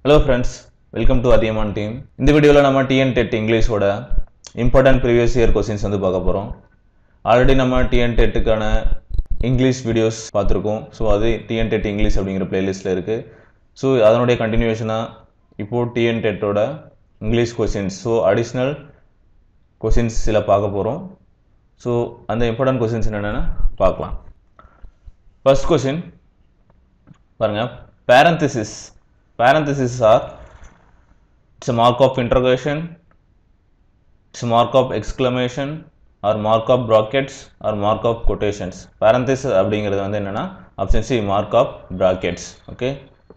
Hello friends welcome to Athiyaman team இந்த வீடியோவில் நம்ம டிஎன் டெட் இங்கிலீஷோட இம்பார்ட்டன்ட் ப்ரீவியஸ் இயர் கொஸ்டின்ஸ் வந்து பார்க்க போகிறோம் ஆல்ரெடி நம்ம டிஎன் டெட்டுக்கான இங்கிலீஷ் வீடியோஸ் பார்த்துருக்கோம் ஸோ அது டிஎன் டெட் இங்கிலீஷ் அப்படிங்கிற பிளேலிஸ்ட்டில் இருக்குது ஸோ அதனுடைய கண்டினியூஷனாக இப்போது டிஎன் டெட்டோட English questions so additional questions சில பார்க்க போகிறோம் ஸோ அந்த இம்பார்ட்டன்ட் கொஸ்டின்ஸ் என்னென்னு பார்க்கலாம் ஃபர்ஸ்ட் கொஸ்டின் பாருங்க parenthesis parenthesis are it's a mark of interrogation it's a mark of exclamation or mark of brackets or mark of quotations parenthesis அப்படிங்கிறது வந்து என்னன்னா option C mark of brackets okay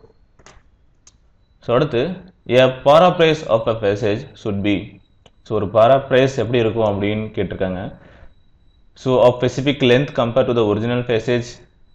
so அடுத்து a paraphrase of a passage should be so ஒரு paraphrase எப்படி இருக்கும் அப்படின்னு கேட்டிருக்காங்க so of specific length compared to the original passage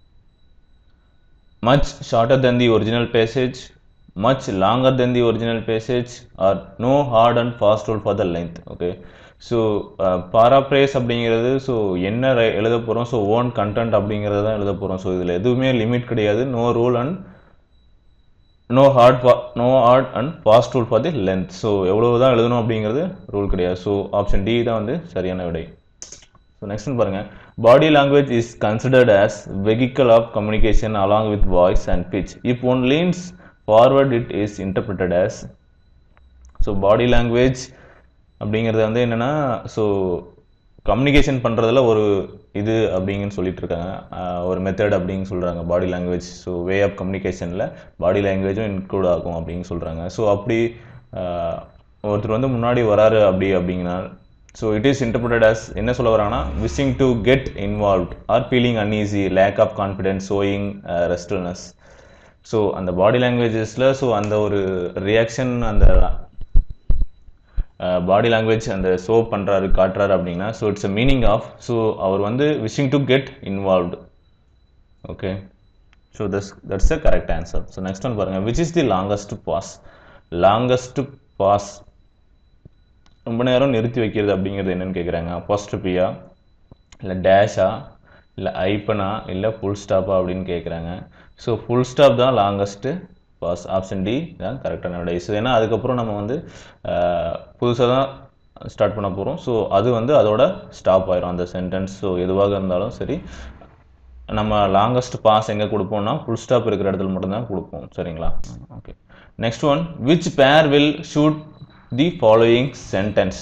much shorter than the original passage, much longer than the original passage, or no hard and fast rule for the length. Okay. So paraphrase அப்படிங்கிறது so என்ன ரை- எழுத போகிறோம் so own content அப்படிங்கிறத தான் எழுத போகிறோம் so இதில் எதுவுமே லிமிட் கிடையாது no rule and no hard no hard and fast rule for the length so எவ்வளவு தான் எழுதணும் அப்படிங்கிறது ரூல் கிடையாது ஸோ ஆப்ஷன் டி தான் வந்து சரியான விடை ஸோ நெக்ஸ்ட் பாருங்க body language is considered as vehicle of communication along with voice and pitch if one leans forward it is interpreted as so body language அப்படிங்கிறது வந்து என்னென்னா ஸோ கம்யூனிகேஷன் பண்ணுறதுல ஒரு இது அப்படிங்கன்னு சொல்லிட்டு இருக்காங்க ஆஹ் ஒரு மெத்தட் அப்படின்னு சொல்கிறாங்க body language so way of கம்யூனிகேஷனில் பாடி லாங்குவேஜும் இன்க்ளூட் ஆகும் அப்படின்னு சொல்கிறாங்க ஸோ அப்படி ஆஹ் ஒருத்தர் வந்து முன்னாடி வராரு அப்படி அப்படிங்கன்னா so it is interpreted as என்ன சொல்ல வராங்கன்னா wishing to get involved or feeling uneasy lack of confidence showing restless so அந்த பாடி லாங்குவேஜஸில் ஸோ அந்த ஒரு ரியாக்ஷன் அந்த பாடி லாங்குவேஜ் அந்த ஷோ பண்ணுறாரு காட்டுறாரு அப்படின்னா so it's a meaning of so அவர் வந்து wishing to get involved okay so thus that's a correct answer so next one பாருங்கள் which is the longest pause longest pause ரொம்ப நேரம் நிறுத்தி வைக்கிறது அப்படிங்கிறது என்னன்னு கேட்குறாங்க அப்போஸ்ட்ரபியா இல்லை டேஷா இல்லை ஐப்பனா இல்லை ஃபுல் ஸ்டாப்பா அப்படின்னு கேட்குறாங்க ஸோ ஃபுல் ஸ்டாப் தான் லாங்கஸ்ட்டு பாஸ் ஆப்ஷன் டி தான் கரெக்டான விடை ஸோ ஏன்னா அதுக்கப்புறம் நம்ம வந்து புதுசாக தான் ஸ்டார்ட் பண்ண போகிறோம் ஸோ அது வந்து அதோட ஸ்டாப் ஆயிரும் அந்த சென்டென்ஸ் ஸோ எதுவாக இருந்தாலும் சரி நம்ம லாங்கஸ்ட் பாஸ் எங்கே கொடுப்போம்னா ஃபுல் ஸ்டாப் இருக்கிற இடத்துல மட்டும்தான் கொடுப்போம் சரிங்களா okay next one which pair will suit the following sentence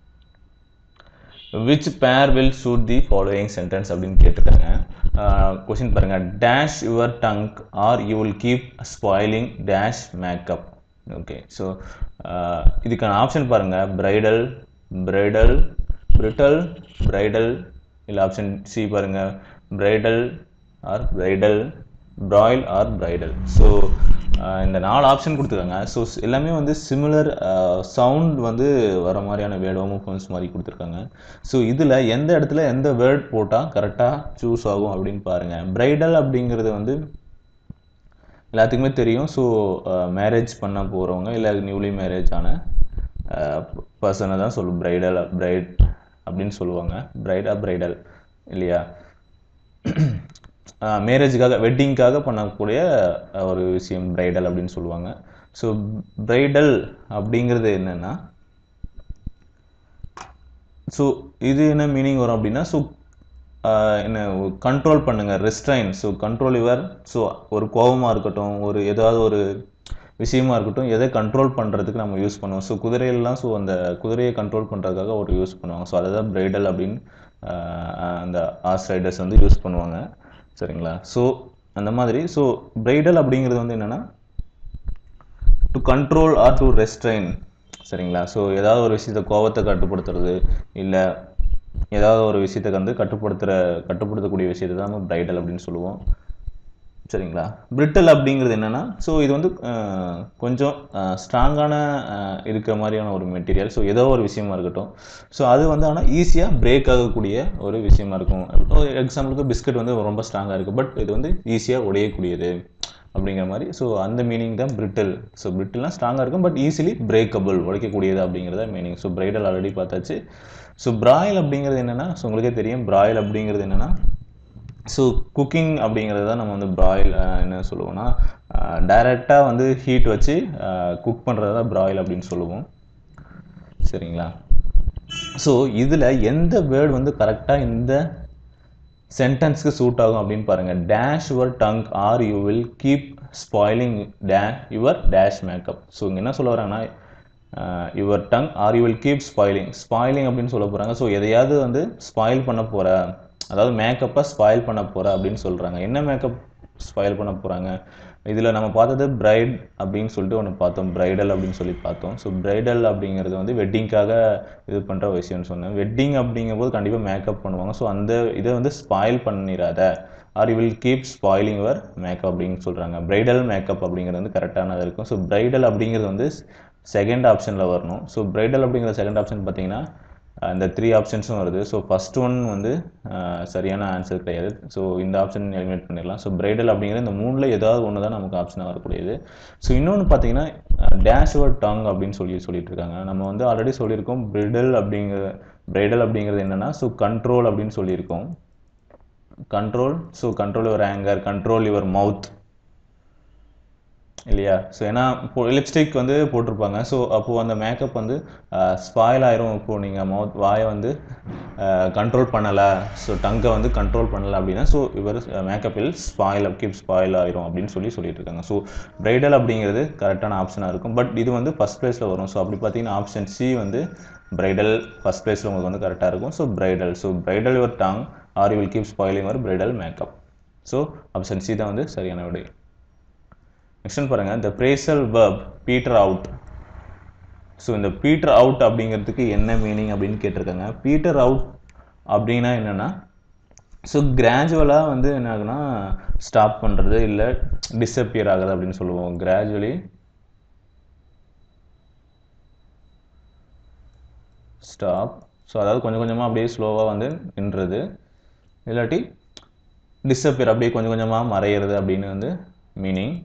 which pair will suit the following sentence அப்படின்னு கேட்டிருக்காங்க கொஸ்டின் பாருங்க dash your tongue or you will keep spoiling dash makeup okay so இதுக்கான option பாருங்க bridle bridle brittle bridle இல்லை option C பாருங்க bridle or bridle broil or bridle so இந்த நாலு option கொடுத்துருக்காங்க ஸோ எல்லாமே வந்து சிமிலர் சவுண்ட் வந்து வர மாதிரியான வேர்ட் ஹோமோஃபோன்ஸ் மாதிரி கொடுத்துருக்காங்க ஸோ இதில் எந்த இடத்துல எந்த வேர்ட் போட்டால் கரெக்டாக சூஸ் ஆகும் அப்படின்னு பாருங்கள் பிரைடல் அப்படிங்கிறது வந்து எல்லாத்துக்குமே தெரியும் ஸோ மேரேஜ் பண்ண போகிறவங்க இல்லை நியூலி மேரேஜ் ஆன பர்சனை தான் சொல்லும் பிரைடல் பிரைட் அப்படின்னு சொல்லுவாங்க பிரைடா பிரைடல் இல்லையா மேரேஜுக்காக வெட்டிங்க்காக பண்ணக்கூடிய அஹ், ஒரு விஷயம் பிரைடல் அப்படின்னு சொல்லுவாங்க ஸோ பிரைடல் அப்படிங்கிறது என்னன்னா ஸோ இது என்ன மீனிங் வரும் அப்படின்னா ஸோ என்ன கண்ட்ரோல் பண்ணுங்க restrain so control your so ஒரு கோபமாக இருக்கட்டும் ஒரு ஏதாவது ஒரு விஷயமா இருக்கட்டும் எதை கண்ட்ரோல் பண்ணுறதுக்கு நம்ம யூஸ் பண்ணுவோம் ஸோ குதிரையெல்லாம் ஸோ அந்த குதிரையை கண்ட்ரோல் பண்ணுறதுக்காக ஒரு யூஸ் பண்ணுவாங்க ஸோ அதை தான் பிரைடல் அப்படின்னு ஆஹ், அந்த ஆர்ஸ் ரைடர்ஸ் வந்து யூஸ் பண்ணுவாங்க சரிங்களா ஸோ அந்த மாதிரி ஸோ பிரைடல் அப்படிங்கிறது வந்து என்னென்னா to control or to restrain சரிங்களா ஸோ ஏதாவது ஒரு விஷயத்த கோவத்தை கட்டுப்படுத்துறது இல்லை ஏதாவது ஒரு விஷயத்தை வந்து கட்டுப்படுத்துகிற கட்டுப்படுத்தக்கூடிய விஷயத்தை தான் நம்ம பிரைடல் அப்படின்னு சொல்லுவோம் சரிங்களா பிரிட்டல் அப்படிங்கிறது என்னென்னா ஸோ இது வந்து அஹ், கொஞ்சம் ஸ்ட்ராங்கான இருக்கிற மாதிரியான ஒரு மெட்டீரியல் ஸோ ஏதோ ஒரு விஷயமா இருக்கட்டும் ஸோ அது வந்து ஆனால் ஈஸியாக பிரேக் ஆகக்கூடிய ஒரு விஷயமா இருக்கும் எக்ஸாம்பிளுக்கு பிஸ்கட் வந்து ரொம்ப ஸ்ட்ராங்காக இருக்குது பட் இது வந்து ஈஸியாக உடையக்கூடியது அப்படிங்கிற மாதிரி ஸோ அந்த மீனிங் தான் பிரிட்டில் ஸோ பிரிட்டில்னால் ஸ்ட்ராங்காக இருக்கும் பட் ஈஸிலி பிரேக்கபிள் உடைக்கக்கூடியது அப்படிங்கிறத மீனிங் ஸோ பிரைடல் ஆல்ரெடி பார்த்தாச்சு ஸோ பிராயில் அப்படிங்கிறது என்னென்னா ஸோ உங்களுக்கே தெரியும் பிராயில் அப்படிங்கிறது என்னென்னா ஸோ குக்கிங் அப்படிங்கிறது தான் நம்ம வந்து பிராயில் என்ன சொல்லுவோம்னா டைரெக்டாக வந்து ஹீட் வச்சு குக் பண்ணுறது தான் ப்ராயில் அப்படின்னு சொல்லுவோம் சரிங்களா ஸோ இதில் எந்த வேர்டு வந்து கரெக்டாக இந்த சென்டென்ஸ்க்கு சூட் ஆகும் அப்படின்னு பாருங்கள் dash your tongue or you will keep spoiling day your dash makeup so இங்கே என்ன சொல்ல வராங்கன்னா your tongue or you will keep spoiling spoiling அப்படின்னு சொல்ல போகிறாங்க ஸோ எதையாவது வந்து ஸ்பாயில் பண்ண போகிற அதாவது மேக்கப்பை ஸ்பாயில் பண்ண போகிற அப்படின்னு சொல்கிறாங்க என்ன மேக்கப் ஸ்பாயில் பண்ண போகிறாங்க இதில் நம்ம பார்த்தது பிரைட் அப்படின்னு சொல்லிட்டு ஒன்று பார்த்தோம் பிரைடல் அப்படின்னு சொல்லி பார்த்தோம் ஸோ பிரைடல் அப்படிங்கிறது வந்து வெட்டிங்க்காக இது பண்ணுற விஷயம்னு சொன்னேன் வெட்டிங் அப்படிங்கும்போது கண்டிப்பாக மேக்கப் பண்ணுவாங்க ஸோ அந்த இதை வந்து ஸ்பாயில் பண்ணிடாத or you will keep spoiling your makeup அப்படின்னு சொல்கிறாங்க பிரைடல் மேக்கப் அப்படிங்கிறது வந்து கரெக்டானது இருக்கும் ஸோ பிரைடல் அப்படிங்கிறது வந்து செகண்ட் ஆப்ஷனில் வரணும் ஸோ பிரைடல் அப்படிங்கிற செகண்ட் ஆப்ஷன் பார்த்தீங்கன்னா இந்த த்ரீ ஆப்ஷன்ஸும் வருது ஸோ ஃபஸ்ட் ஒன் வந்து சரியான ஆன்சர் கிடையாது ஸோ இந்த ஆப்ஷன் எலிமினேட் பண்ணிடலாம் ஸோ பிரைடல் அப்படிங்கிறது இந்த மூணில் ஏதாவது ஒன்று தான் நமக்கு ஆப்ஷனாக வரக்கூடியது ஸோ இன்னொன்று பார்த்தீங்கன்னா டேஷ் ஓவர் டங் அப்படின்னு சொல்லி சொல்லிட்டு இருக்காங்க நம்ம வந்து ஆல்ரெடி சொல்லியிருக்கோம் பிரிடல் அப்படிங்கிற பிரைடல் அப்படிங்கிறது என்னென்னா ஸோ கண்ட்ரோல் அப்படின்னு சொல்லியிருக்கோம் control so control your anger control your mouth இல்லையா ஸோ ஏன்னா இப்போ லிப்ஸ்டிக் வந்து போட்டிருப்பாங்க ஸோ அப்போது அந்த மேக்கப் வந்து ஸ்பாயில் ஆயிரும் இப்போது நீங்கள் மவுத் வாயை வந்து கண்ட்ரோல் பண்ணலை ஸோ டங்கை வந்து கண்ட்ரோல் பண்ணலை அப்படின்னா ஸோ இவர் மேக்கப்பில் ஸ்பாயில் கீப் ஸ்பாயில் ஆயிரும் அப்படின்னு சொல்லி சொல்லிட்டு இருக்காங்க ஸோ பிரைடல் அப்படிங்கிறது கரெக்டான ஆப்ஷனாக இருக்கும் பட் இது வந்து ஃபஸ்ட் ப்ளேஸில் வரும் ஸோ அப்படி பார்த்தீங்கன்னா ஆப்ஷன் சி வந்து பிரைடல் ஃபஸ்ட் ப்ளேஸில் உங்களுக்கு வந்து கரெக்டாக இருக்கும் so bridle so bridle your tongue or you will keep spoiling your bridle makeup so option C தான் வந்து சரியான விடை நெக்ஸ்ட் பாருங்கள் இந்த phrasal verb peter out so இந்த பீட்டர் அவுட் அப்படிங்கிறதுக்கு என்ன மீனிங் அப்படின்னு கேட்டிருக்காங்க பீட்டர் அவுட் அப்படின்னா என்னென்னா ஸோ கிராஜுவலாக வந்து என்ன ஆகுனா ஸ்டாப் பண்ணுறது இல்லை டிஸப்பியர் ஆகுது அப்படின்னு சொல்லுவோம் கிராஜுவலி ஸ்டாப் ஸோ அதாவது கொஞ்சம் கொஞ்சமாக அப்படியே ஸ்லோவாக வந்து நின்றுறது இல்லாட்டி டிஸப்பியர் அப்படியே கொஞ்சம் கொஞ்சமாக மறையிறது அப்படின்னு வந்து மீனிங்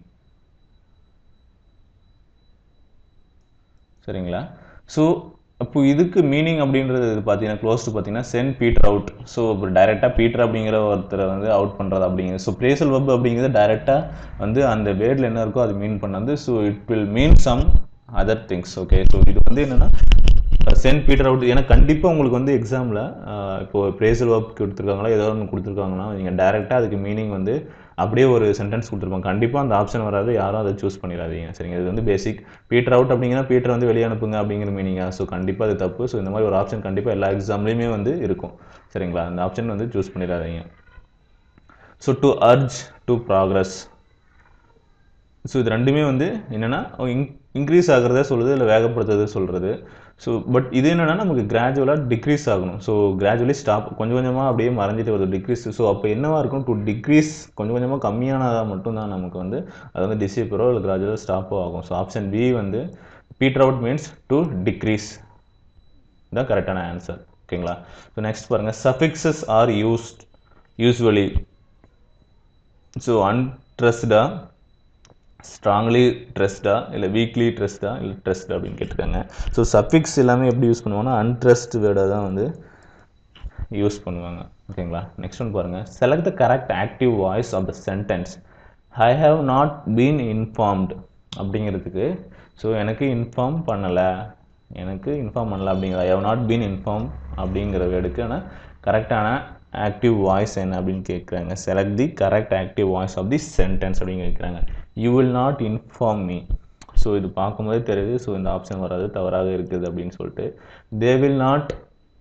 சரிங்களா ஸோ அப்போ இதுக்கு மீனிங் அப்படின்றது பார்த்தீங்கன்னா க்ளோஸ் டு பார்த்தீங்கன்னா சென்ட் பீட்டர் அவுட் ஸோ இப்போ டைரெக்டாக பீட்டர் அப்படிங்கிற ஒருத்தரை வந்து அவுட் பண்ணுறது அப்படிங்கிறது ஸோ பிரேசல் வெப் அப்படிங்கிறது டைரெக்டாக வந்து அந்த வேர்டில் என்ன இருக்கோ அது மீன் பண்ணது so it will mean some other things okay so இது வந்து என்னென்னா சென்ட் பீட்டர் அவுட் ஏன்னா கண்டிப்பாக உங்களுக்கு வந்து எக்ஸாமில் இப்போ பிரேசல் ஒர்க் கொடுத்துருக்காங்களா ஏதோ ஒன்று கொடுத்துருக்காங்கன்னா நீங்கள் டேரெக்டாக அதுக்கு மீனிங் வந்து அப்படியே ஒரு சென்டென்ஸ் கொடுத்துருப்பாங்க கண்டிப்பாக அந்த ஆப்ஷன் வராது யாரும் அதை சூஸ் பண்ணிடாதீங்க சரிங்க இது வந்து பேசிக் பீட்டர் அவுட் அப்படிங்கன்னா பீட்டர் வந்து வெளியே அனுப்புங்க அப்படிங்கிற மீனிங்காக ஸோ கண்டிப்பாக அது தப்பு ஸோ இந்த மாதிரி ஒரு ஆப்ஷன் கண்டிப்பாக எல்லா எக்ஸாம்லேயுமே வந்து இருக்கும் சரிங்களா அந்த ஆப்ஷன் வந்து சூஸ் பண்ணிடாதீங்க so to urge to progress so இது ரெண்டுமே வந்து என்னென்னா இன்க்ரீஸ் ஆகிறத சொல்லுது இல்லை வேகப்படுத்துறது சொல்கிறது ஸோ பட் இது என்னென்னா நமக்கு கிராஜுவலாக டிக்ரீஸ் ஆகணும் ஸோ கிராஜுவலி ஸ்டாப் கொஞ்சம் கொஞ்சமாக அப்படியே மறைஞ்சிட்டு வருது டிக்ரீஸ் ஸோ அப்போ என்னவாக இருக்கும் டு டிக்ரீஸ் கொஞ்சம் கொஞ்சமாக கம்மியானதாக மட்டும்தான் நமக்கு வந்து அது வந்து டிசிப்பரோ இல்லை கிராஜுவலாக ஸ்டாப்போ ஆகும் ஸோ ஆப்ஷன் பி வந்து peter out means to decrease தான் கரெக்டான ஆன்சர் ஓகேங்களா ஸோ நெக்ஸ்ட் பாருங்கள் suffixes are used usually so அன்ட்ரஸ்டாக ஸ்ட்ராங்லி ட்ரெஸ்டா இல்லை வீக்லி ட்ரெஸ்டா இல்லை ட்ரெஸ்ட் அப்படின்னு கேட்டிருக்காங்க ஸோ சஃபிக்ஸ் எல்லாமே எப்படி யூஸ் பண்ணுவாங்கன்னா அன்ட்ரஸ்ட் வேர்டை தான் வந்து யூஸ் பண்ணுவாங்க ஓகேங்களா நெக்ஸ்ட் ஒன் பாருங்கள் select the correct active voice of the sentence I have not been informed அப்படிங்கிறதுக்கு ஸோ எனக்கு இன்ஃபார்ம் பண்ணலை எனக்கு இன்ஃபார்ம் பண்ணல அப்படிங்கிற I have not been inform அப்படிங்கிற வேர்டுக்கான கரெக்டான ஆக்டிவ் வாய்ஸ் என்ன அப்படின்னு கேட்குறாங்க select the correct active voice of the sentence அப்படின்னு கேட்குறாங்க you will not inform me so இது பார்க்கும்போதே தெரியுது ஸோ இந்த ஆப்ஷன் வராது தவறாக இருக்குது அப்படின்னு சொல்லிட்டு they will not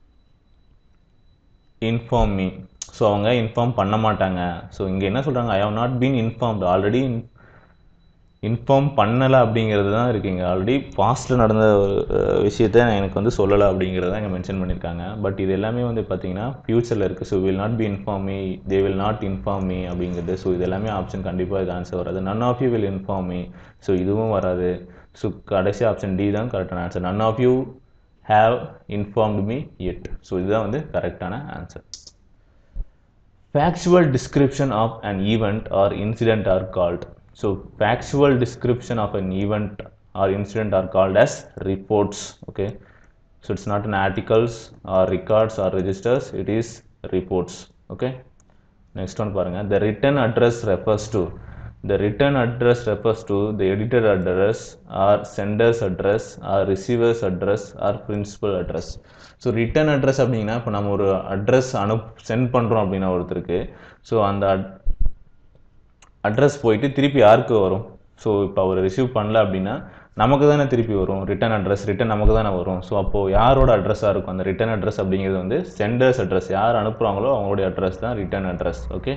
inform me so அவங்க இன்ஃபார்ம் பண்ண மாட்டாங்க ஸோ இங்கே என்ன சொல்கிறாங்க I have not been informed already inform பண்ணலை அப்படிங்கிறது தான் இருக்குங்க ஆல்ரெடி பாஸ்ட்டில் நடந்த ஒரு விஷயத்த எனக்கு வந்து சொல்லலை அப்படிங்கிறத இங்கே மென்ஷன் பண்ணியிருக்காங்க பட் இது எல்லாமே வந்து பார்த்தீங்கன்னா ஃப்யூச்சரில் இருக்குது so will not be inform me they will not inform me அப்படிங்கிறது ஸோ இது எல்லாமே ஆப்ஷன் கண்டிப்பாக இது ஆன்சர் வராது none of you will inform me so இதுவும் வராது ஸோ கடைசி ஆப்ஷன் டி தான் கரெக்டான answer none of you have informed me yet so இதுதான் வந்து கரெக்டான answer factual description of an event or incident are called so factual description of an event or incident are called as reports okay so it's not an articles or records or registers it is reports okay next one பாருங்க the written address refers to the return address refers to the edited address or sender's address or receiver's address or principal address so return address அப்படின்னா இப்போ நம்ம ஒரு address அனுப் send பண்ணுறோம் அப்படின்னா ஒருத்தருக்கு so அந்த address போயிட்டு திருப்பி யாருக்கு வரும் ஸோ இப்போ அவர் ரிசீவ் பண்ணல அப்படின்னா நமக்கு தானே திருப்பி வரும் ரிட்டன் அட்ரஸ் ரிட்டன் நமக்கு தானே வரும் ஸோ அப்போது யாரோட அட்ரஸாக இருக்கும் அந்த ரிட்டன் அட்ரஸ் அப்படிங்கிறது வந்து சென்டர்ஸ் அட்ரஸ் யார் அனுப்புகிறாங்களோ அவங்களுடைய அட்ரஸ் தான் ரிட்டன் அட்ரஸ் ஓகே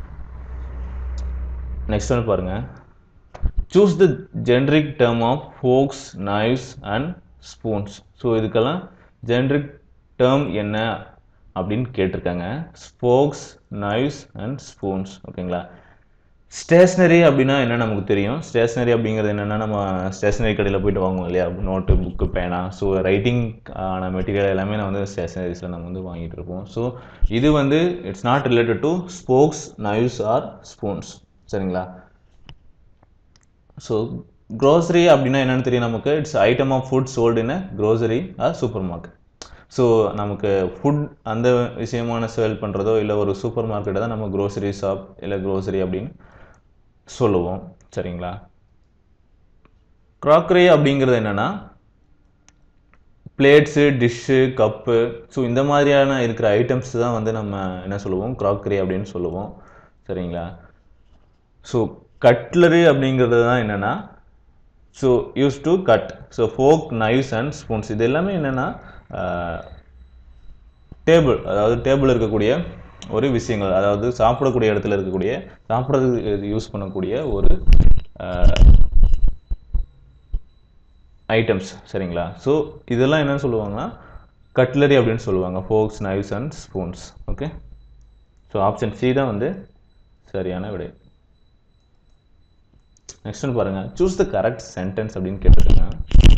நெக்ஸ்ட் ஒன்று பாருங்கள் choose the generic term of forks knives and spoons so இதுக்கெல்லாம் ஜென்ரிக் டேர்ம் என்ன அப்படின்னு கேட்டிருக்காங்க ஸ்போக்ஸ் நைவ்ஸ் அண்ட் ஸ்பூன்ஸ் ஓகேங்களா ஸ்டேஷ்னரி அப்படின்னா என்ன நமக்கு தெரியும் ஸ்டேஷ்னரி அப்படிங்கிறது என்னென்னா நம்ம ஸ்டேஷ்னரி கடையில் போயிட்டு வாங்குவோம் இல்லையா நோட்டு புக்கு பேனா ஸோ ரைட்டிங் ஆன மெட்டீரியல் எல்லாமே நான் வந்து ஸ்டேஷ்னரிஸில் நம்ம வந்து வாங்கிட்டு இருப்போம் ஸோ இது வந்து it's not related to forks knives or spoons சரிங்களா ஸோ க்ரோசரி அப்படின்னா என்னென்னு தெரியும் நமக்கு it's item of food sold in grocery or supermarket so நமக்கு ஃபுட் அந்த விஷயமான சேல் பண்ணுறதோ இல்லை ஒரு சூப்பர் மார்க்கெட்டை தான் நம்ம க்ரோசரி ஷாப் இல்லை க்ரோசரி அப்படின்னு சொல்லுவோம் சரிங்களா க்ராக்கரி அப்படிங்கிறது என்னென்னா பிளேட்ஸு டிஷ்ஷு கப்பு ஸோ இந்த மாதிரியான இருக்கிற ஐட்டம்ஸ் தான் வந்து நம்ம என்ன சொல்லுவோம் க்ராக்கரி அப்படின்னு சொல்லுவோம் சரிங்களா ஸோ கட்லரி அப்படிங்கிறது தான் என்னென்னா so use to cut so fork knives and spoons இது எல்லாமே என்னென்னா டேபிள் அதாவது டேபிள் இருக்கக்கூடிய ஒரு விஷயங்கள் அதாவது சாப்பிடக்கூடிய இடத்துல இருக்கக்கூடிய சாப்பிட்றதுக்கு யூஸ் பண்ணக்கூடிய ஒரு ஐட்டம்ஸ் சரிங்களா ஸோ இதெல்லாம் என்னன்னு சொல்லுவாங்கன்னா கட்லரி அப்படின்னு சொல்லுவாங்க forks knives and spoons okay so option C தான் வந்து சரியான விடை நெக்ஸ்ட் ஒன்று பாருங்க சூஸ் த கரெக்ட் சென்டென்ஸ் அப்படின்னு கேட்டிருக்காங்க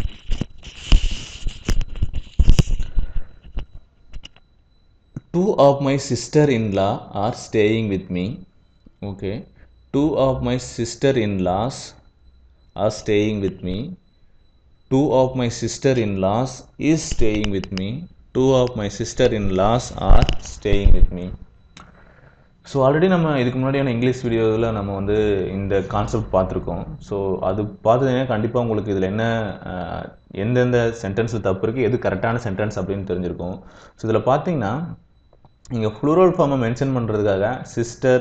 two of my sister in law are staying with me okay two of my sister in laws are staying with me two of my sister in laws is staying with me two of my sister in laws are staying with me so already நம்ம இதுக்கு முன்னாடியான English வீடியோவில் நம்ம வந்து இந்த concept பார்த்துருக்கோம் so அது பார்த்ததுன்னா கண்டிப்பாக உங்களுக்கு இதில் என்ன எந்தெந்த சென்டென்ஸில் தப்பு இருக்குது எது கரெக்டான சென்டென்ஸ் அப்படின்னு தெரிஞ்சிருக்கும் ஸோ இதில் பார்த்தீங்கன்னா இங்கே ஃப்ளூரல் ஃபார்மை மென்ஷன் பண்ணுறதுக்காக சிஸ்டர்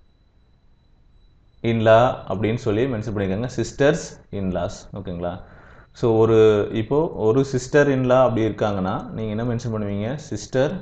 இன்லா அப்படின்னு சொல்லி மென்ஷன் பண்ணியிருக்காங்க சிஸ்டர்ஸ் இன்லாஸ் ஓகேங்களா ஸோ ஒரு இப்போது ஒரு சிஸ்டர் இன்லா அப்படி இருக்காங்கன்னா நீங்கள் என்ன மென்ஷன் பண்ணுவீங்க சிஸ்டர்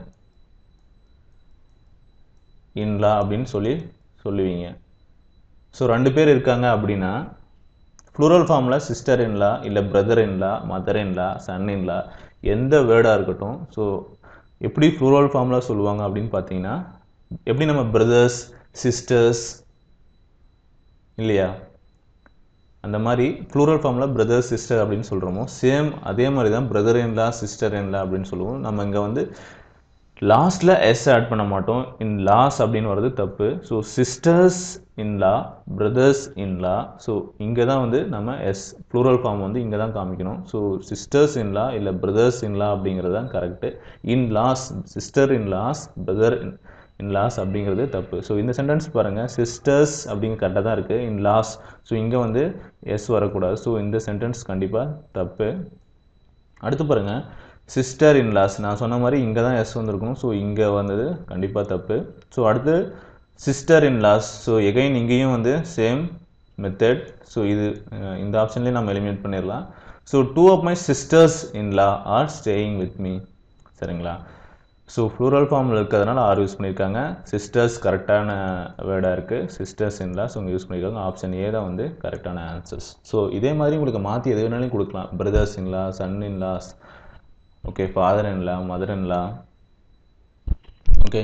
இன்லா அப்படின்னு சொல்லி சொல்லுவீங்க ஸோ ரெண்டு பேர் இருக்காங்க அப்படின்னா ஃப்ளூரல் ஃபார்மில் சிஸ்டர் இன்லா இல்லை brother in law mother in law son in law எந்த வேர்டாக இருக்கட்டும் ஸோ எப்படி ஃப்ளூரல் ஃபார்மில் சொல்லுவாங்க அப்படின்னு பார்த்தீங்கன்னா எப்படி நம்ம பிரதர்ஸ் சிஸ்டர்ஸ் இல்லையா அந்த மாதிரி ஃப்ளூரல் ஃபார்மில் பிரதர் சிஸ்டர் அப்படின்னு சொல்கிறோமோ சேம் அதே மாதிரி தான் பிரதர் இன்லா சிஸ்டர் இன்லா அப்படின்னு சொல்லுவோம் நம்ம இங்கே வந்து லாஸ்ட்டில் எஸ் ஆட் பண்ண மாட்டோம் இன் லாஸ் அப்படின்னு வர்றது தப்பு so sisters in law brothers in law so இங்கே தான் வந்து நம்ம எஸ் ப்ளூரல் ஃபார்ம் வந்து இங்கே தான் காமிக்கணும் ஸோ சிஸ்டர்ஸ் இன்லா இல்லை பிரதர்ஸ் இன்லா அப்படிங்கிறது தான் correct in laws sister in laws brother in laws அப்படிங்கிறது தப்பு ஸோ இந்த சென்டென்ஸ் பாருங்கள் சிஸ்டர்ஸ் அப்படிங்க கரெக்டாக தான் இருக்குது இன் லாஸ் ஸோ இங்கே வந்து எஸ் வரக்கூடாது ஸோ இந்த சென்டென்ஸ் கண்டிப்பாக தப்பு அடுத்து பாருங்கள் சிஸ்டர் இன் லாஸ் நான் சொன்ன மாதிரி இங்கே தான் எஸ் வந்திருக்கும் ஸோ இங்கே வந்தது கண்டிப்பாக தப்பு ஸோ அடுத்து sister in laws so again இங்கேயும் வந்து சேம் மெத்தட் ஸோ இது இந்த ஆப்ஷன்லேயே நம்ம எலிமினேட் பண்ணிடலாம் so two of my sisters in law are staying with me சரிங்களா ஸோ ஃப்ளூரல் ஃபார்மில் இருக்கிறதுனால ஆர் யூஸ் பண்ணியிருக்காங்க சிஸ்டர்ஸ் கரெக்டான வேர்டாக இருக்குது சிஸ்டர்ஸ் இன் லாஸ் அவங்க யூஸ் பண்ணியிருக்காங்க ஆப்ஷன் ஏ தான் வந்து கரெக்டான ஆன்சர்ஸ் ஸோ இதே மாதிரி உங்களுக்கு மாற்றி எது வேணாலும் கொடுக்கலாம் brothers in law son in laws okay father in law mother in law okay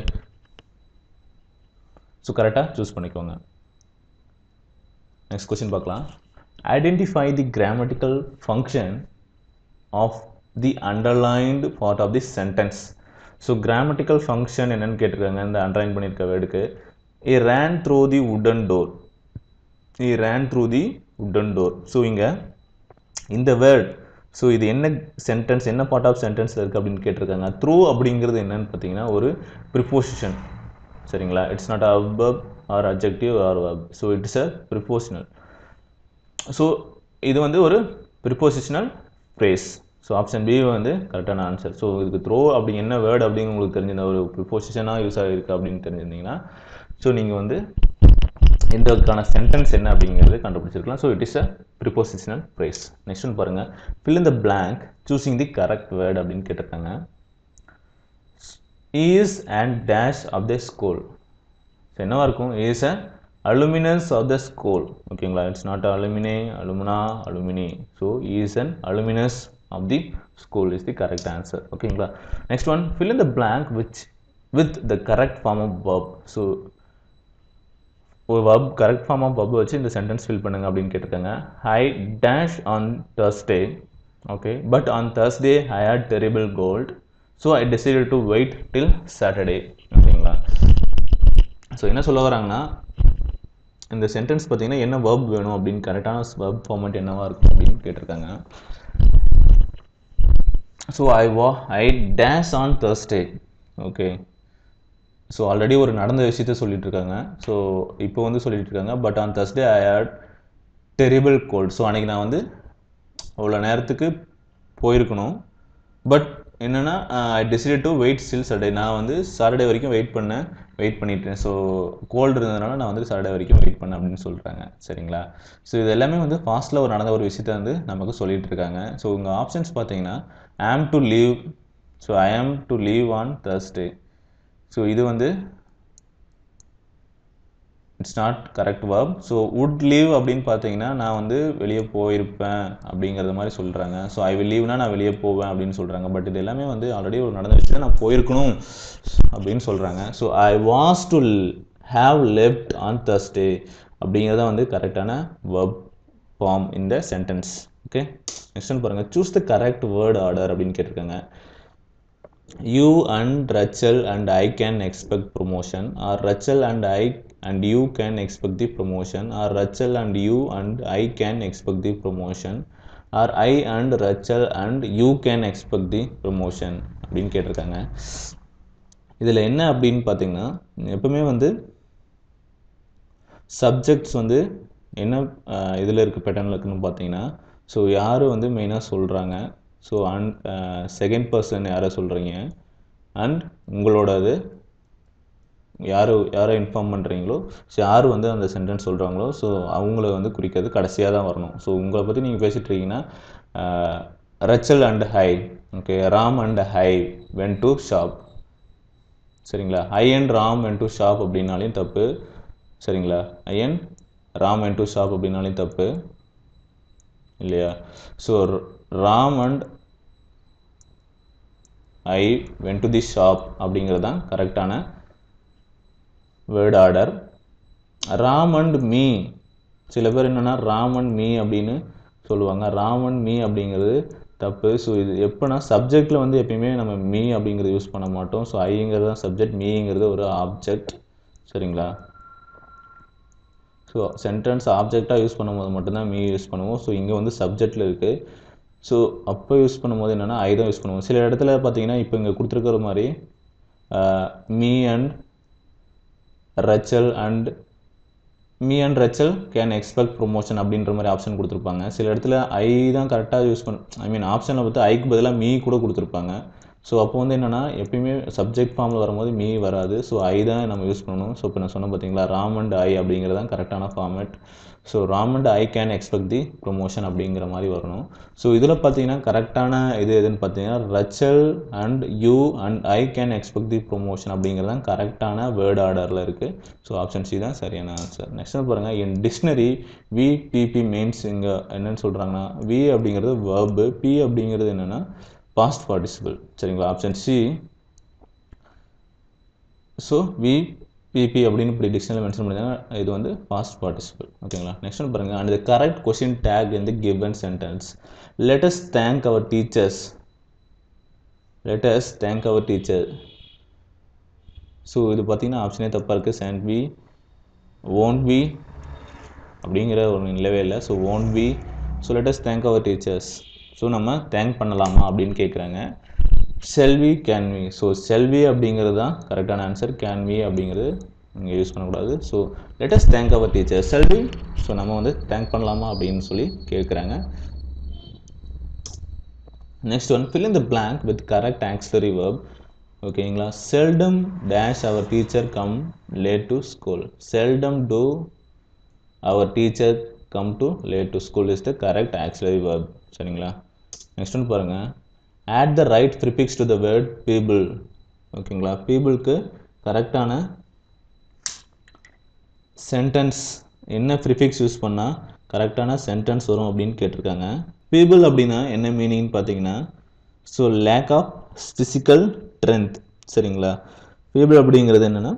so கரெக்டாக சூஸ் பண்ணிக்கோங்க நெக்ஸ்ட் கொஸ்டின் பார்க்கலாம் identify the grammatical function of the underlined part of the sentence so grammatical function என்னன்னு கேட்டிருக்காங்க இந்த அண்டர்லைன் பண்ணியிருக்க வேர்டுக்கு ஏ ரேன் through the உடன் door A ரேன் through the உடன் டோர் ஸோ இங்கே இந்த வேர்ட் ஸோ இது என்ன சென்டென்ஸ் என்ன பார்ட் ஆஃப் சென்டென்ஸில் இருக்குது அப்படின்னு கேட்டிருக்காங்க த்ரூ அப்படிங்கிறது என்னன்னு பார்த்தீங்கன்னா ஒரு ப்ரிப்போசிஷன் சரிங்களா இட்ஸ் நாட் அபப் or objective or verb so it's a prepositional so இது வந்து ஒரு prepositional phrase so option B வந்து கரெக்டான ஆன்சர் ஸோ இதுக்கு த்ரோ அப்படி என்ன வேர்டு அப்படின்னு உங்களுக்கு தெரிஞ்சிருந்த ஒரு ப்ரிப்போசிஷனாக யூஸ் ஆகிருக்கு அப்படின்னு தெரிஞ்சிருந்தீங்கன்னா ஸோ நீங்கள் வந்து இதற்கான சென்டென்ஸ் என்ன அப்படிங்கிறது கண்டுபிடிச்சிருக்கலாம் so it is a prepositional phrase next ஒன்று பாருங்கள் fill in the blank choosing the correct word அப்படின்னு கேட்டிருக்காங்க is and dash of the school so என்னவா இருக்கும் is a alumnus of the school ஓகேங்களா it's not alumnae alumina alumni so is an alumnus of the school is the correct answer ஓகேங்களா next one fill in the blank which with the correct form of verb so ஒரு verb correct form of verb வச்சு இந்த sentence fill பண்ணுங்க அப்படின்னு கேட்டிருக்காங்க I dash on Thursday okay but on Thursday I had terrible cold so I decided to wait till Saturday ஓகேங்களா ஸோ என்ன சொல்ல வராங்கன்னா இந்த சென்டென்ஸ் பார்த்தீங்கன்னா என்ன verb வேணும் அப்படின்னு கரெக்டான verb ஃபார்மேட் என்னவா இருக்கும் அப்படின்னு கேட்டிருக்காங்க so I was I dash on Thursday okay so already ஒரு நடந்த விஷயத்த சொல்லிட்டு இருக்காங்க ஸோ இப்போ வந்து சொல்லிட்டு இருக்காங்க but on Thursday I had terrible cold so அன்றைக்கி நான் வந்து அவ்வளோ நேரத்துக்கு போயிருக்கணும் பட் என்னென்னா I decide to wait still Saturday நான் வந்து சாட்டர்டே வரைக்கும் வெயிட் பண்ணேன் வெயிட் பண்ணிட்டேன் ஸோ கோல்டு இருந்ததுனால நான் வந்து சாட்டர்டே வரைக்கும் வெயிட் பண்ணேன் அப்படின்னு சொல்கிறாங்க சரிங்களா ஸோ இது எல்லாமே வந்து ஃபாஸ்ட்டில் ஒரு நடந்த ஒரு விஷயத்த வந்து நமக்கு சொல்லிட்டு இருக்காங்க ஸோ உங்கள் ஆப்ஷன்ஸ் பார்த்தீங்கன்னா ஆம் to leave so I am to leave on Thursday so இது வந்து it's not correct verb so would leave அப்படின்னு பார்த்தீங்கன்னா நான் வந்து வெளியே போயிருப்பேன் அப்படிங்கிறது மாதிரி சொல்கிறாங்க ஸோ ஐ வில் லீவ்னா நான் வெளியே போவேன் அப்படின்னு சொல்கிறாங்க பட் இது எல்லாமே வந்து ஆல்ரெடி ஒரு நடந்த விஷயம் நான் போயிருக்கணும் அப்படின்னு சொல்கிறாங்க so I was to have left on Thursday அப்படிங்கிறத வந்து கரெக்டான verb ஃபார்ம் இந்த சென்டென்ஸ் ஓகே நெக்ஸ்ட் ஒன் பாருங்கள் choose the correct word order அப்படின்னு கேட்டிருக்காங்க you and Rachel and I can expect promotion or Rachel and I and you can expect the promotion or Rachel and you and I can expect the promotion or I and Rachel and you can expect the promotion அப்படின்னு கேட்டிருக்காங்க இதில் என்ன அப்படின்னு பார்த்தீங்கன்னா எப்பவுமே வந்து subjects வந்து என்ன இதில் இருக்க பேட்டர்னில் இருக்குன்னு பார்த்தீங்கன்னா ஸோ யார் வந்து மெயினாக சொல்கிறாங்க ஸோ அண்ட் செகண்ட் பர்சன் யாரை சொல்கிறீங்க அண்ட் உங்களோடது யார் யாரை இன்ஃபார்ம் பண்ணுறீங்களோ ஸோ யார் வந்து அந்த சென்டென்ஸ் சொல்கிறாங்களோ ஸோ அவங்கள வந்து குறிக்கிறது கடைசியாக தான் வரணும் ஸோ உங்களை பற்றி நீங்கள் பேசிகிட்டு இருக்கீங்கன்னா Rachel and I okay Ram and I went to shop சரிங்களா I and Ram went to shop அப்படின்னாலையும் தப்பு சரிங்களா I and Ram went to shop அப்படின்னாலையும் தப்பு இல்லையா so Ram and I went to the shop அப்படிங்கிறது தான் கரெக்டான word order Ram and me சில பேர் என்னென்னா ராம் அண்ட் மீ அப்படின்னு சொல்லுவாங்க ராம் அண்ட் மீ அப்படிங்கிறது தப்பு ஸோ இது எப்போனா சப்ஜெக்டில் வந்து எப்பயுமே நம்ம மீ அப்படிங்கிறது யூஸ் பண்ண மாட்டோம் ஸோ ஐங்கிறது தான் சப்ஜெக்ட் மீங்கிறது ஒரு ஆப்ஜெக்ட் சரிங்களா ஸோ சென்டென்ஸ் ஆப்ஜெக்டாக யூஸ் பண்ணும்போது மட்டும்தான் மீ யூஸ் பண்ணுவோம் ஸோ இங்கே வந்து சப்ஜெக்டில் இருக்குது ஸோ அப்போ யூஸ் பண்ணும்போது என்னென்னா ஐ தான் யூஸ் பண்ணுவோம் சில இடத்துல பார்த்தீங்கன்னா இப்போ இங்கே கொடுத்துருக்கிற மாதிரி me and Rachel and me and Rachel can expect promotion அப்படின்ற மாதிரி ஆப்ஷன் கொடுத்துருப்பாங்க சில இடத்துல ஐ தான் கரெக்டாக யூஸ் பண்ண ஐ மீன் ஆப்ஷனில் பார்த்து ஐக்கு பதிலாக மீ கூட கொடுத்துருப்பாங்க ஸோ அப்போ வந்து என்னென்னா எப்பயுமே சப்ஜெக்ட் ஃபார்மில் வரும்போது மீ வராது ஸோ ஐ தான் நம்ம யூஸ் பண்ணணும் ஸோ இப்போ நான் சொன்னேன் பார்த்தீங்களா ராம் அண்ட் ஐ அப்படிங்கிறது தான் கரெக்டான format so Ram and I can expect the promotion அப்படிங்கிற மாதிரி வரணும் ஸோ இதில் பார்த்தீங்கன்னா கரெக்டான இது எதுன்னு பார்த்தீங்கன்னா Rachel and you and I can expect the promotion அப்படிங்கிறது தான் கரெக்டான வேர்ட் ஆர்டரில் இருக்குது ஸோ ஆப்ஷன் சி தான் சரியான ஆன்சர் நெக்ஸ்ட் பாருங்கள் என் டிக்ஷனரி வி பிபி மீன்ஸ் இங்கே என்னென்னு சொல்கிறாங்கன்னா வி அப்படிங்கிறது வேர்பு பி அப்படிங்கிறது என்னென்னா பாஸ்ட் பார்ட்டிசிபிள் சரிங்களா option C so V PP அப்படின்னு இப்படி டிக்ஷனரி மென்ஷன் பண்ணியிருந்தாங்க இது வந்து பாஸ்ட் பார்ட்டிசிபிள் ஓகேங்களா நெக்ஸ்ட் ஒன் பாருங்கள் add the correct question tag இந்த given sentence let's thank our teachers let's thank our teacher so இது பார்த்தீங்கன்னா ஆப்ஷனே தப்பாக இருக்குது சேண்ட் வி ஓன்ட் வி அப்படிங்கிற ஒரு இல்லவே இல்லை so won't we so let's thank our teachers so நம்ம தேங்க் பண்ணலாமா அப்படின்னு கேட்குறாங்க செல்வி கேன்வி ஸோ செல்வி அப்படிங்கிறது தான் கரெக்டான ஆன்சர் கேன்வி அப்படிங்கிறது இங்கே யூஸ் பண்ணக்கூடாது so let's thank our teacher shall we so நம்ம வந்து தேங்க் பண்ணலாமா அப்படின்னு சொல்லி கேட்குறாங்க next one fill in the blank with correct auxiliary verb ஓகேங்களா seldom dash our teacher come late to school seldom do our teacher come to late to school is the correct auxiliary verb சரிங்களா next ஒன்று பாருங்கள் add the right prefix to the word people ஓகேங்களா பீப்புளுக்கு கரெக்டான sentence என்ன prefix use பண்ணால் கரெக்டான sentence வரும் அப்படின்னு கேட்டிருக்காங்க பீப்புள் அப்படின்னா என்ன மீனிங் பார்த்தீங்கன்னா so lack of physical strength சரிங்களா பீப்புள் அப்படிங்கிறது என்னென்னா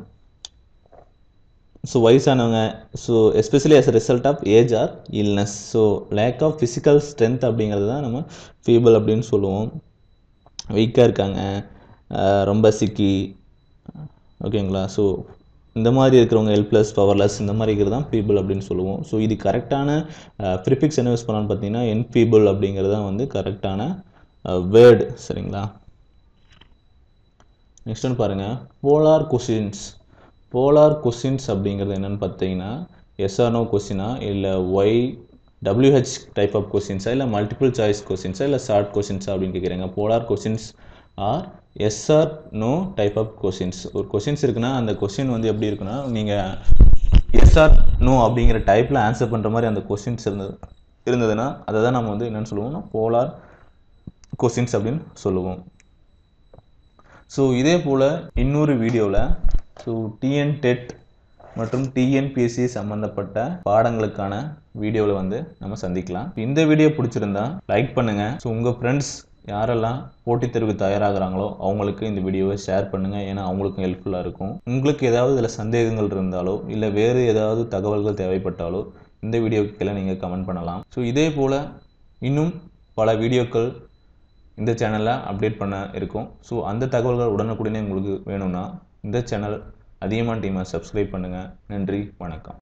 ஸோ வயசானவங்க so especially as a result of age or illness so lack of physical strength அப்படிங்கிறது தான் நம்ம ஃபீபிள் அப்படின்னு சொல்லுவோம் வீக்காக இருக்காங்க அஹ் ரொம்ப சிக்கி ஓகேங்களா ஸோ இந்த மாதிரி இருக்கிறவங்க ஹெல்ப்லெஸ் பவர்லெஸ் இந்த மாதிரி இருக்கிறது தான் பீப்புள் அப்படின்னு சொல்லுவோம் ஸோ இது கரெக்டான ப்ரிஃபிக்ஸ் என்ன யூஸ் பண்ணலாம்னு பார்த்தீங்கன்னா என்பீபிள் அப்படிங்கிறது தான் வந்து கரெக்டான வேர்டு சரிங்களா நெக்ஸ்ட் ஒன்று பாருங்கள் போலார் கொஷின்ஸ் போலார் கொஷின்ஸ் அப்படிங்கிறது என்னென்னு பார்த்தீங்கன்னா எஸ்ஆர்னோ கொஷினா இல்லை ஒய் டபிள்யூஹெச் டைப் ஆஃப் கொஷின்ஸா இல்லை மல்டிபிள் சாய்ஸ் கொஷின்ஸா இல்லை ஷார்ட் கொஷின்ஸா அப்படின்னு கேட்குறாங்க polar questions are yes or no type of questions ஒரு கொஷின்ஸ் இருக்குன்னா அந்த கொஷின் வந்து எப்படி இருக்குன்னா நீங்கள் எஸ்ஆர் நோ அப்படிங்கிற டைப்பில் ஆன்சர் பண்ணுற மாதிரி அந்த கொஷின்ஸ் இருந்தது இருந்ததுன்னா அதை தான் நம்ம வந்து என்னென்னு சொல்லுவோம்னா போலார் கொஷின்ஸ் அப்படின்னு சொல்லுவோம் ஸோ இதே போல் இன்னொரு வீடியோவில் ஸோ டிஎன் டெட் மற்றும் டிஎன்பிஎஸ்சி சம்மந்தப்பட்ட பாடங்களுக்கான வீடியோவில் வந்து நம்ம சந்திக்கலாம் இந்த வீடியோ பிடிச்சிருந்தா லைக் பண்ணுங்கள் ஸோ உங்கள் ஃப்ரெண்ட்ஸ் யாரெல்லாம் போட்டித் தேர்வுக்கு தயாராகிறாங்களோ அவங்களுக்கு இந்த வீடியோவை ஷேர் பண்ணுங்கள் ஏன்னா அவங்களுக்கும் ஹெல்ப்ஃபுல்லாக இருக்கும் உங்களுக்கு ஏதாவது இதில் சந்தேகங்கள் இருந்தாலோ இல்லை வேறு ஏதாவது தகவல்கள் தேவைப்பட்டாலோ இந்த வீடியோக்கு கீழே நீங்கள் கமெண்ட் பண்ணலாம் ஸோ இதே போல் இன்னும் பல வீடியோக்கள் இந்த சேனலில் அப்டேட் பண்ண இருக்கும் ஸோ அந்த தகவல்கள் உடனுக்குடனே உங்களுக்கு வேணும்னா இந்த சேனல் அதிகமான டீமை சப்ஸ்கிரைப் பண்ணுங்கள் நன்றி வணக்கம்